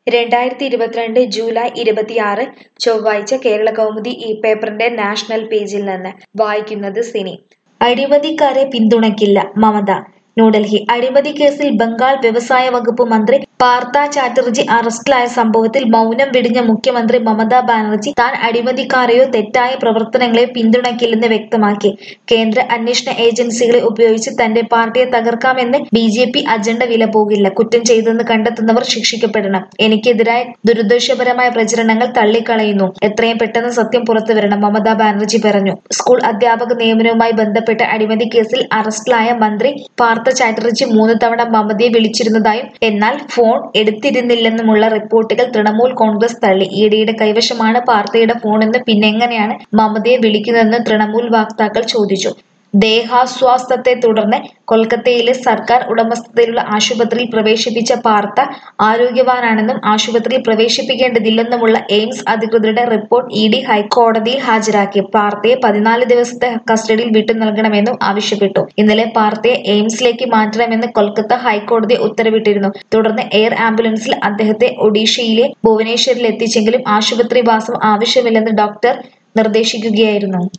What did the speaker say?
രണ്ടായിരത്തി ഇരുപത്തിരണ്ട് ജൂലൈ ഇരുപത്തിയാറ് ചൊവ്വാഴ്ച കേരള കൗമുദി ഈ പേപ്പറിന്റെ നാഷണൽ പേജിൽ നിന്ന് വായിക്കുന്നത് സിനി അഴിമതിക്കാരെ പിന്തുണയ്ക്കില്ല മമത ന്യൂഡൽഹി അഴിമതി കേസിൽ ബംഗാൾ വ്യവസായ വകുപ്പ് മന്ത്രി പാർത്ഥ ചാറ്റർജി അറസ്റ്റിലായ സംഭവത്തിൽ മൗനം വെടിഞ്ഞ മുഖ്യമന്ത്രി മമതാ ബാനർജി താൻ അഴിമതിക്കാരെയോ തെറ്റായ പ്രവർത്തനങ്ങളെയോ പിന്തുണയ്ക്കില്ലെന്ന് വ്യക്തമാക്കി കേന്ദ്ര അന്വേഷണ ഏജൻസികളെ ഉപയോഗിച്ച് തന്റെ പാർട്ടിയെ തകർക്കാമെന്ന് ബി ജെ പി അജണ്ട വില പോകില്ല കുറ്റം ചെയ്തെന്ന് കണ്ടെത്തുന്നവർ ശിക്ഷിക്കപ്പെടണം എനിക്കെതിരായ ദുരുദ്ദേശപരമായ പ്രചരണങ്ങൾ തള്ളിക്കളയുന്നു എത്രയും പെട്ടെന്ന് സത്യം പുറത്തുവരണം മമതാ ബാനർജി പറഞ്ഞു സ്കൂൾ അധ്യാപക നിയമനവുമായി ബന്ധപ്പെട്ട അഴിമതി കേസിൽ അറസ്റ്റിലായ മന്ത്രി പാർത്ഥ ചാറ്റർജി മൂന്ന് തവണ മമതയെ വിളിച്ചിരുന്നതായും എന്നാൽ ഫോൺ എടുത്തിരുന്നില്ലെന്നുമുള്ള റിപ്പോർട്ടുകൾ തൃണമൂൽ കോൺഗ്രസ് തള്ളി ഇഡിയുടെ കൈവശമാണ് പാർത്ഥയുടെ ഫോണെന്ന് പിന്നെങ്ങനെയാണ് മമതയെ വിളിക്കുന്നതെന്ന് തൃണമൂൽ വക്താക്കൾ ചോദിച്ചു ദേഹാസ്വാസ്ഥത്തെ തുടർന്ന് കൊൽക്കത്തയിലെ സർക്കാർ ഉടമസ്ഥതയിലുള്ള ആശുപത്രിയിൽ പ്രവേശിപ്പിച്ച പാർത്ഥ ആരോഗ്യവാനാണെന്നും ആശുപത്രിയിൽ പ്രവേശിപ്പിക്കേണ്ടതില്ലെന്നുമുള്ള എയിംസ് അധികൃതരുടെ റിപ്പോർട്ട് ഇ ഡി ഹൈക്കോടതിയിൽ ഹാജരാക്കി പാർത്ഥയെ പതിനാല് ദിവസത്തെ കസ്റ്റഡിയിൽ വിട്ടു നൽകണമെന്നും ആവശ്യപ്പെട്ടു ഇന്നലെ പാർത്ഥയെ എയിംസിലേക്ക് മാറ്റണമെന്ന് കൊൽക്കത്ത ഹൈക്കോടതി ഉത്തരവിട്ടിരുന്നു തുടർന്ന് എയർ ആംബുലൻസിൽ അദ്ദേഹത്തെ ഒഡീഷയിലെ ഭുവനേശ്വരിൽ എത്തിച്ചെങ്കിലും ആശുപത്രിവാസം ആവശ്യമില്ലെന്ന് ഡോക്ടർ നിർദ്ദേശിക്കുകയായിരുന്നു